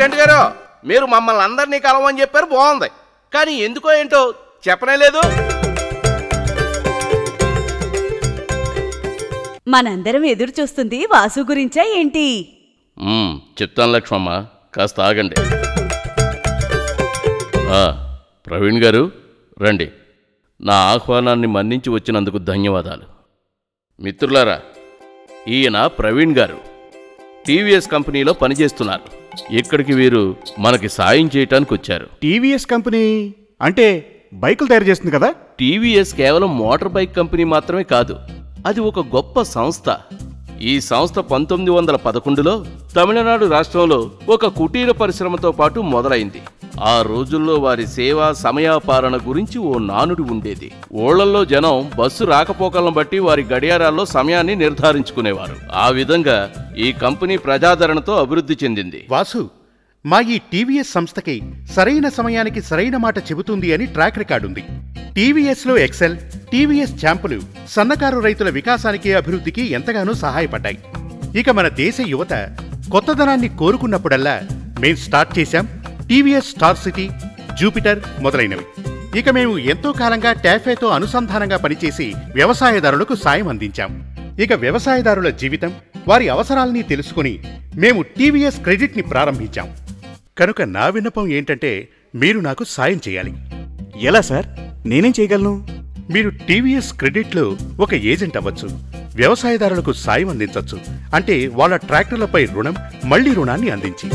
agent గారు మీరు మమ్మల్ని అందరినీ కలవని చెప్పారు బాగుంది కానీ ఎందుకో ఏంటో చెప్పనే లేదు మనందరం ఎదురు చూస్తుంది వాసు గురించా ఏంటి మ్మ్, చెప్తాను లక్ష్మమ్మ కాస్త ఆగండి ఆ, ప్రవీణ్ గారు రండి నా ఆహ్వానాన్ని మన్నించి వచ్చినందుకు ధన్యవాదాలు మిత్రులారా ఈయన ప్రవీణ్ గారు టీవీఎస్ కంపెనీలో పనిచేస్తున్నారు ఇక్కడికి వీరు మనకి సాయం చేయటానికి వచ్చారు టీవీఎస్ కంపెనీ అంటే బైకులు తయారు చేస్తుంది కదా టీవీఎస్ కేవలం మోటార్ బైక్ కంపెనీ మాత్రమే కాదు అది ఒక గొప్ప సంస్థ ఈ సంస్థ పంతొమ్మిది వందల పదకొండులో తమిళనాడు రాష్ట్రంలో ఒక కుటీర పరిశ్రమతో పాటు మొదలైంది ఆ రోజుల్లో వారి సేవా సమయాపాలన గురించి ఓ నానుడి ఉండేది ఊళ్ళల్లో జనం బస్సు రాకపోకలను బట్టి వారి గడియారాల్లో సమయాన్ని నిర్ధారించుకునేవారు ఆ విధంగా ఈ కంపెనీ ప్రజాదరణతో అభివృద్ధి చెందింది వాసు మా ఈ టీవీఎస్ సంస్థకి సరైన సమయానికి సరైన మాట చెబుతుంది అని ట్రాక్ రికార్డు ఉంది టీవీఎస్లో ఎక్సెల్ టీవీఎస్ ఛాంపులు సన్నకారు రైతుల వికాసానికి అభివృద్ధికి ఎంతగానో సహాయపడ్డాయి ఇక మన దేశ యువత కొత్తదనాన్ని కోరుకున్నప్పుడల్లా మేం స్టార్ట్ చేశాం టీవీఎస్ స్టార్ సిటీ జూపిటర్ మొదలైనవి ఇక మేము ఎంతో కాలంగా టాఫేతో అనుసంధానంగా పనిచేసి వ్యవసాయదారులకు సాయం అందించాం ఇక వ్యవసాయదారుల జీవితం వారి అవసరాల్ని తెలుసుకుని మేము టీవీఎస్ క్రెడిట్ని ప్రారంభించాం కనుక నా విన్నపం ఏంటంటే మీరు నాకు సాయం చేయాలి ఎలా సార్ నేనేం చేయగలను మీరు టీవీఎస్ క్రెడిట్లో ఒక ఏజెంట్ అవ్వచ్చు వ్యవసాయదారులకు సాయం అందించవచ్చు అంటే వాళ్ళ ట్రాక్టర్లపై రుణం మళ్లీ రుణాన్ని అందించి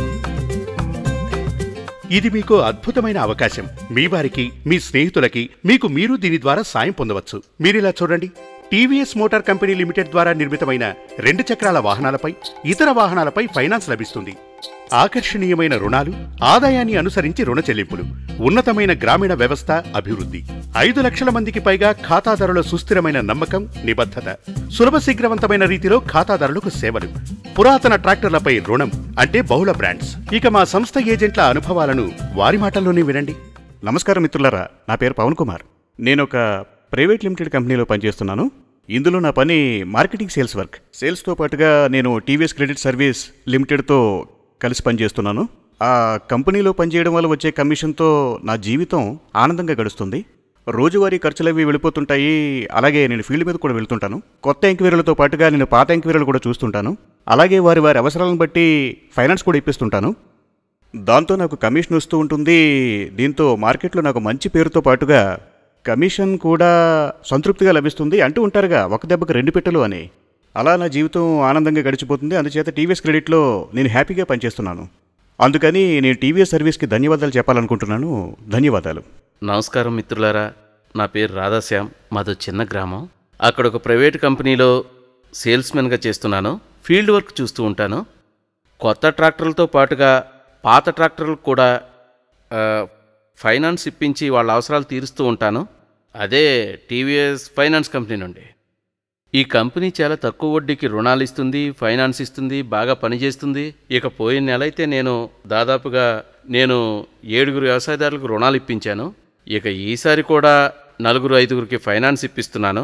ఇది మీకు అద్భుతమైన అవకాశం మీ వారికి మీ స్నేహితులకి మీకు మీరు దీని ద్వారా సాయం పొందవచ్చు మీరిలా చూడండి టీవీఎస్ మోటార్ కంపెనీ లిమిటెడ్ ద్వారా నిర్మితమైన రెండు చక్రాల వాహనాలపై ఇతర వాహనాలపై ఫైనాన్స్ లభిస్తుంది ఆకర్షణీయమైన రుణాలు ఆదాయాన్ని అనుసరించి రుణ చెల్లింపులు ఉన్నతమైన గ్రామీణ వ్యవస్థ అభివృద్ధి ఐదు లక్షల మందికి పైగా ఖాతాదారుల సుస్థిరమైన నమ్మకం నిబద్ధత సులభ శీఘ్రవంతమైన రీతిలో ఖాతాదారులకు సేవలు పురాతన ట్రాక్టర్లపై రుణం అంటే బహుళ బ్రాండ్స్ ఇక మా సంస్థ ఏజెంట్ల అనుభవాలను వారి మాటల్లోనే వినండి నమస్కారం మిత్రులారా నా పేరు పవన్ కుమార్ నేను ఒక ప్రైవేట్ లిమిటెడ్ కంపెనీలో పనిచేస్తున్నాను ఇందులో నా పని మార్కెటింగ్ సేల్స్ వర్క్ సేల్స్తో పాటుగా నేను టీవీఎస్ క్రెడిట్ సర్వీస్ లిమిటెడ్తో కలిసి పనిచేస్తున్నాను ఆ కంపెనీలో పనిచేయడం వల్ల వచ్చే కమిషన్తో నా జీవితం ఆనందంగా గడుస్తుంది రోజువారీ ఖర్చులవి వెళ్ళిపోతుంటాయి అలాగే నేను ఫీల్డ్ మీద కూడా వెళ్తుంటాను కొత్త ఎంక్వైరీలతో పాటుగా నేను పాత ఎంక్వైరీలు కూడా చూస్తుంటాను అలాగే వారి వారి అవసరాలను బట్టి ఫైనాన్స్ కూడా ఇప్పిస్తుంటాను దాంతో నాకు కమిషన్ వస్తూ ఉంటుంది దీంతో మార్కెట్లో నాకు మంచి పేరుతో పాటుగా కమిషన్ కూడా సంతృప్తిగా లభిస్తుంది అంటూ ఉంటారుగా ఒక దెబ్బకు రెండు పెట్టలు అని అలా నా జీవితం ఆనందంగా గడిచిపోతుంది అందుచేత టీవీఎస్ క్రెడిట్లో నేను హ్యాపీగా పనిచేస్తున్నాను అందుకని నేను టీవీఎస్ సర్వీస్కి ధన్యవాదాలు చెప్పాలనుకుంటున్నాను ధన్యవాదాలు నమస్కారం మిత్రులారా నా పేరు రాధాశ్యామ్ మాదో చిన్న గ్రామం అక్కడ ఒక ప్రైవేట్ కంపెనీలో సేల్స్మెన్గా చేస్తున్నాను ఫీల్డ్ వర్క్ చూస్తూ ఉంటాను కొత్త ట్రాక్టర్లతో పాటుగా పాత ట్రాక్టర్లకు కూడా ఆ, ఫైనాన్స్ ఇప్పించి వాళ్ళ అవసరాలు తీరుస్తూ ఉంటాను అదే టీవీఎస్ ఫైనాన్స్ కంపెనీ నుండి ఈ కంపెనీ చాలా తక్కువ వడ్డీకి రుణాలు ఇస్తుంది ఫైనాన్స్ ఇస్తుంది బాగా పనిచేస్తుంది ఇక పోయిన నెల అయితే నేను దాదాపుగా నేను ఏడుగురు వ్యవసాయదారులకు రుణాలు ఇప్పించాను ఇక ఈసారి కూడా నలుగురు ఐదుగురికి ఫైనాన్స్ ఇప్పిస్తున్నాను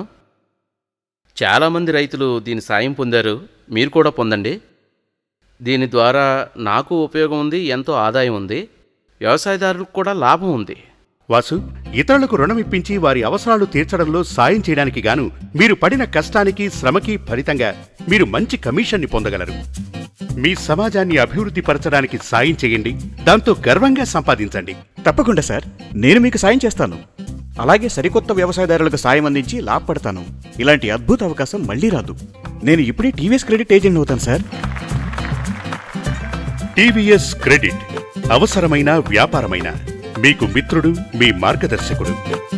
చాలామంది రైతులు దీని సాయం పొందారు మీరు కూడా పొందండి దీని ద్వారా నాకు ఉపయోగం ఉంది ఎంతో ఆదాయం ఉంది వ్యవసాయదారులకు కూడా లాభం ఉంది వాసు ఇతరులకు రుణం ఇప్పించి వారి అవసరాలు తీర్చడంలో సాయం చేయడానికి గాను మీరు పడిన కష్టానికి శ్రమకి ఫలితంగా మీరు మంచి కమిషన్ని పొందగలరు మీ సమాజాన్ని అభివృద్ధి పరచడానికి సాయం చేయండి దాంతో గర్వంగా సంపాదించండి తప్పకుండా సార్ నేను మీకు సాయం చేస్తాను అలాగే సరికొత్త వ్యవసాయదారులకు సాయం అందించి లాభపడతాను ఇలాంటి అద్భుత అవకాశం మళ్ళీ రాదు నేను ఇప్పుడే టీవీఎస్ క్రెడిట్ ఏజెంట్ అవుతాను సార్ టీవీఎస్ క్రెడిట్ అవసరమైన వ్యాపారమైన మీకు మిత్రుడు మీ మార్గదర్శకుడు